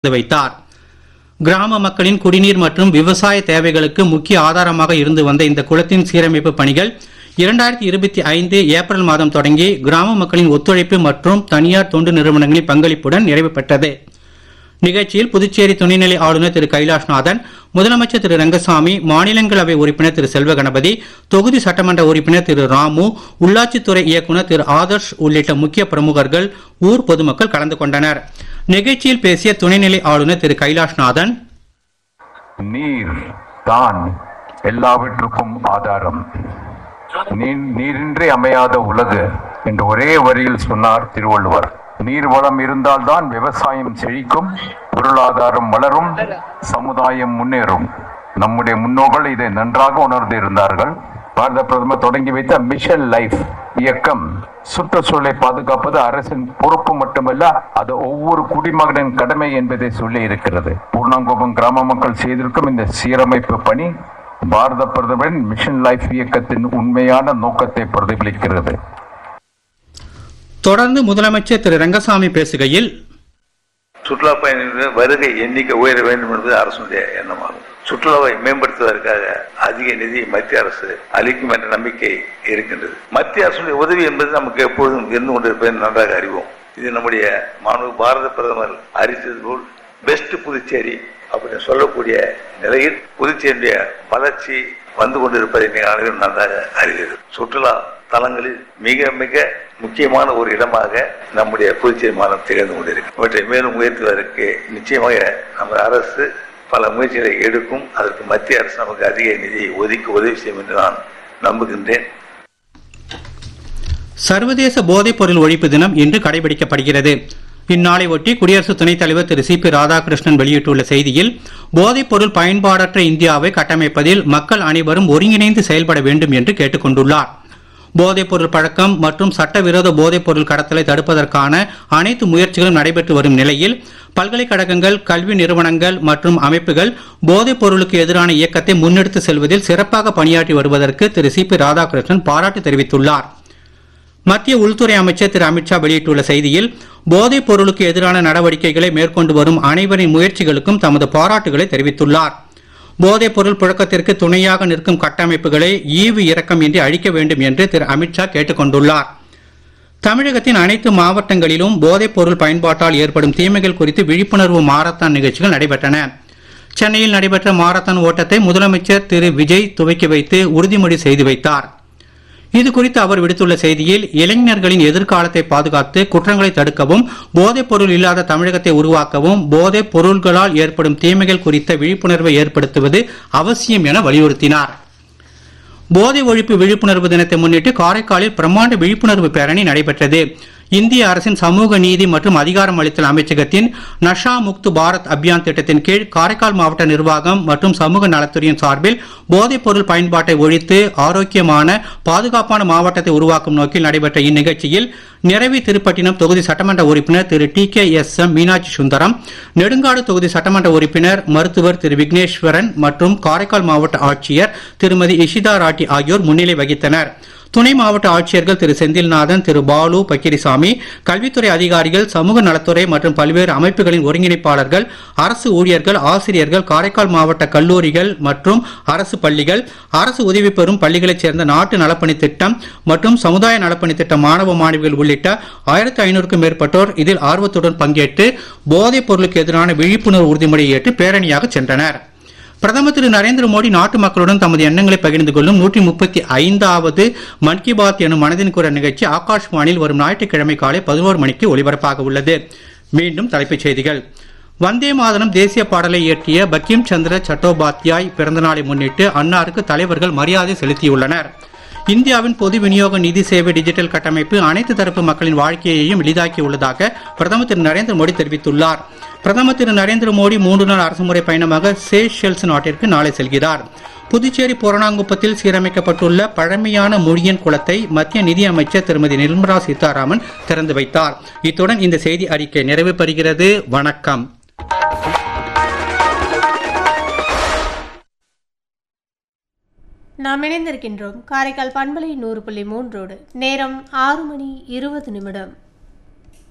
திறந்து வைத்தார் கிராம மக்களின் குடிநீர் மற்றும் விவசாய தேவைகளுக்கு முக்கிய ஆதாரமாக இருந்து வந்த இந்த குளத்தின் சீரமைப்பு பணிகள் இரண்டாயிரத்தி இருபத்தி ஐந்து ஏப்ரல் மாதம் தொடங்கி கிராம மக்களின் ஒத்துழைப்பு மற்றும் தனியார் தொண்டு நிறுவனங்களின் பங்களிப்புடன் நிறைவு பெற்றது நிகழ்ச்சியில் புதுச்சேரி துணைநிலை ஆளுநர் திரு கைலாஷ்நாதன் முதலமைச்சர் திரு ரங்கசாமி மாநிலங்களவை உறுப்பினர் திரு செல்வ கணபதி தொகுதி சட்டமன்ற உறுப்பினர் திரு ராமு உள்ளாட்சித்துறை இயக்குநர் திரு ஆதர்ஷ் உள்ளிட்ட முக்கிய பிரமுகர்கள் ஊர் பொதுமக்கள் கலந்து கொண்டனர் நிகழ்ச்சியில் பேசிய துணைநிலை ஆளுநர் திரு கைலாஷ்நாதன் நீர் தான் எல்லாவற்றுக்கும் ஆதாரம் நீர் நீரின்றி அமையாத உலகு என்று ஒரே வரியில் சொன்னார் திருவள்ளுவர் நீர் வளம் இருந்தால்தான் விவசாயம் செழிக்கும் பொருளாதாரம் வளரும் சமுதாயம் முன்னேறும் நம்முடைய முன்னோர்கள் இதை நன்றாக உணர்ந்து இருந்தார்கள் பாரத பிரதமர் தொடங்கி வைத்த மிஷன் லைஃப் இயக்கம் சுற்றுச்சூழலை பாதுகாப்பது அரசின் பொறுப்பு மட்டுமல்ல அது ஒவ்வொரு குடிமகனின் கடமை என்பதை சொல்லி இருக்கிறது பூர்ணாங்குப்பம் கிராம மக்கள் செய்திருக்கும் இந்த சீரமைப்பு பணி பாரத பிரதமரின் மிஷன் லைஃப் இயக்கத்தின் உண்மையான நோக்கத்தை பிரதிபலிக்கிறது தொடர்ந்து முதலமைச்சர் திரு ரங்கசாமி பேசுகையில் சுற்றுலா பயணிகளின் வருகை எண்ணிக்கை உயர வேண்டும் என்பது அரசுடைய எண்ணமாகும் சுற்றுலாவை மேம்படுத்துவதற்காக அதிக நிதி மத்திய அரசு அளிக்கும் என்ற நம்பிக்கை இருக்கின்றது மத்திய அரசுடைய உதவி என்பது நமக்கு எப்பொழுதும் இருந்து கொண்டிருப்பதை நன்றாக அறிவோம் இது நம்முடைய மாண்பு பாரத பிரதமர் அறிவித்தது போல் பெஸ்ட் புதுச்சேரி அப்படின்னு சொல்லக்கூடிய நிலையில் புதுச்சேரியுடைய வளர்ச்சி வந்து கொண்டிருப்பதை நீங்கள் அனைவரும் நன்றாக அறிவீர்கள் சுற்றுலா தலங்களில் மிக மிக முக்கியமான ஒரு இடமாக நம்முடைய புதுச்சேரி மாநிலம் திகழ்ந்து கொண்டிருக்கு இவற்றை மேலும் உயர்த்துவதற்கு நிச்சயமாக நம்ம அரசு பல முயற்சிகளை எடுக்கும் அதற்கு மத்திய அரசு நமக்கு அதிக நிதியை ஒதுக்கி உதவி செய்யும் என்று நான் நம்புகின்றேன் சர்வதேச போதைப் பொருள் ஒழிப்பு தினம் இன்று கடைபிடிக்கப்படுகிறது இந்நாளை ஒட்டி குடியரசு துணைத் தலைவர் திரு சி பி ராதாகிருஷ்ணன் வெளியிட்டுள்ள செய்தியில் போதைப் பொருள் பயன்பாடற்ற இந்தியாவை கட்டமைப்பதில் மக்கள் அனைவரும் ஒருங்கிணைந்து செயல்பட வேண்டும் என்று கேட்டுக் கொண்டுள்ளார் போதைப் பொருள் பழக்கம் மற்றும் சட்டவிரோத போதைப் பொருள் கடத்தலை தடுப்பதற்கான அனைத்து முயற்சிகளும் நடைபெற்று வரும் நிலையில் பல்கலைக்கழகங்கள் கல்வி நிறுவனங்கள் மற்றும் அமைப்புகள் போதைப் பொருளுக்கு எதிரான இயக்கத்தை முன்னெடுத்து செல்வதில் சிறப்பாக பணியாற்றி வருவதற்கு திரு சி பி ராதாகிருஷ்ணன் பாராட்டு தெரிவித்துள்ளார் மத்திய உள்துறை அமைச்சர் திரு அமித்ஷா வெளியிட்டுள்ள செய்தியில் போதைப் பொருளுக்கு எதிரான நடவடிக்கைகளை மேற்கொண்டு வரும் அனைவரின் முயற்சிகளுக்கும் தமது பாராட்டுகளை தெரிவித்துள்ளார் போதைப் பொருள் புழக்கத்திற்கு துணையாக நிற்கும் கட்டமைப்புகளை ஈவு இரக்கம் இன்றி அழிக்க வேண்டும் என்று திரு அமித்ஷா கேட்டுக் கொண்டுள்ளார் தமிழகத்தின் அனைத்து மாவட்டங்களிலும் போதைப் பொருள் பயன்பாட்டால் ஏற்படும் தீமைகள் குறித்து விழிப்புணர்வு மாரத்தான் நிகழ்ச்சிகள் நடைபெற்றன சென்னையில் நடைபெற்ற மாரத்தான் ஓட்டத்தை முதலமைச்சர் திரு விஜய் துவக்கி வைத்து உறுதிமொழி செய்து வைத்தார் இது குறித்து அவர் விடுத்துள்ள செய்தியில் இளைஞர்களின் எதிர்காலத்தை பாதுகாத்து குற்றங்களை தடுக்கவும் போதைப் பொருள் இல்லாத தமிழகத்தை உருவாக்கவும் போதைப் பொருள்களால் ஏற்படும் தீமைகள் குறித்த விழிப்புணர்வை ஏற்படுத்துவது அவசியம் என வலியுறுத்தினார் போதை ஒழிப்பு விழிப்புணர்வு தினத்தை முன்னிட்டு காரைக்காலில் பிரம்மாண்ட விழிப்புணர்வு பேரணி நடைபெற்றது இந்திய அரசின் சமூக நீதி மற்றும் அதிகாரம் அளித்தல் அமைச்சகத்தின் நஷா முக்து பாரத் அபியான் திட்டத்தின் கீழ் காரைக்கால் மாவட்ட நிர்வாகம் மற்றும் சமூக நலத்துறையின் சார்பில் போதைப் பொருள் பயன்பாட்டை ஒழித்து ஆரோக்கியமான பாதுகாப்பான மாவட்டத்தை உருவாக்கும் நோக்கில் நடைபெற்ற இந்நிகழ்ச்சியில் நிறவி திருப்பட்டினம் தொகுதி சட்டமன்ற உறுப்பினர் Thiru T K S M Meenakshi Sundaram Nedungadu தொகுதி சட்டமன்ற உறுப்பினர் மருத்துவர் திரு விக்னேஸ்வரன் மற்றும் காரைக்கால் மாவட்ட ஆட்சியர் திருமதி இஷிதா ராட்டி ஆகியோர் முன்னிலை வகித்தனர் துணை மாவட்ட ஆட்சியர்கள் திரு செந்தில்நாதன் திரு பாலு பக்கிரிசாமி கல்வித்துறை அதிகாரிகள் சமூக நலத்துறை மற்றும் பல்வேறு அமைப்புகளின் ஒருங்கிணைப்பாளர்கள் அரசு ஊழியர்கள் ஆசிரியர்கள் காரைக்கால் மாவட்ட கல்லூரிகள் மற்றும் அரசு பள்ளிகள் அரசு உதவி பெறும் பள்ளிகளைச் சேர்ந்த நாட்டு நலப்பணி திட்டம் மற்றும் சமுதாய நலப்பணி திட்ட மாணவ மாணவிகள் உள்ளிட்ட ஆயிரத்தி ஐநூறுக்கும் மேற்பட்டோர் இதில் ஆர்வத்துடன் பங்கேற்று போதைப் பொருளுக்கு எதிரான விழிப்புணர்வு உறுதிமொழியை ஏற்று பேரணியாக சென்றனர் பிரதமர் திரு நரேந்திர மோடி நாட்டு மக்களுடன் தமது எண்ணங்களை பகிர்ந்து கொள்ளும் நூற்றி முப்பத்தி ஐந்தாவது மன் கி பாத் எனும் மனதின் குரல் நிகழ்ச்சி ஆகாஷ்வாணியில் வரும் ஞாயிற்றுக்கிழமை காலை பதினோரு மணிக்கு ஒலிபரப்பாக உள்ளது மீண்டும் தலைப்புச் செய்திகள் வந்தே மாதரம் தேசிய பாடலை இயற்றிய பக்கிம் சந்திர சட்டோபாத்யாய் பிறந்தநாளை முன்னிட்டு அன்னாருக்கு தலைவர்கள் மரியாதை செலுத்தியுள்ளனர் இந்தியாவின் பொது விநியோக நிதி சேவை டிஜிட்டல் கட்டமைப்பு அனைத்து தரப்பு மக்களின் வாழ்க்கையையும் எளிதாக்கியுள்ளதாக பிரதமர் திரு நரேந்திர மோடி தெரிவித்துள்ளார் பிரதமர் திரு நரேந்திர மோடி மூன்று நாள் அரசுமுறை பயணமாக சேஷெல்ஸ் நாட்டிற்கு நாளை செல்கிறார் புதுச்சேரி பூரணாங்குப்பத்தில் சீரமைக்கப்பட்டுள்ள பழமையான மொழியன் குளத்தை மத்திய நிதி அமைச்சர் திருமதி நிர்மலா சீதாராமன் திறந்து வைத்தார் இத்துடன் இந்த செய்தி அறிக்கை நிறைவு பெறுகிறது வணக்கம் நாம் இணைந்திருக்கின்றோம் காரைக்கால் பண்பலை நூறு புள்ளி மூன்றோடு நேரம் ஆறு மணி இருபது நிமிடம்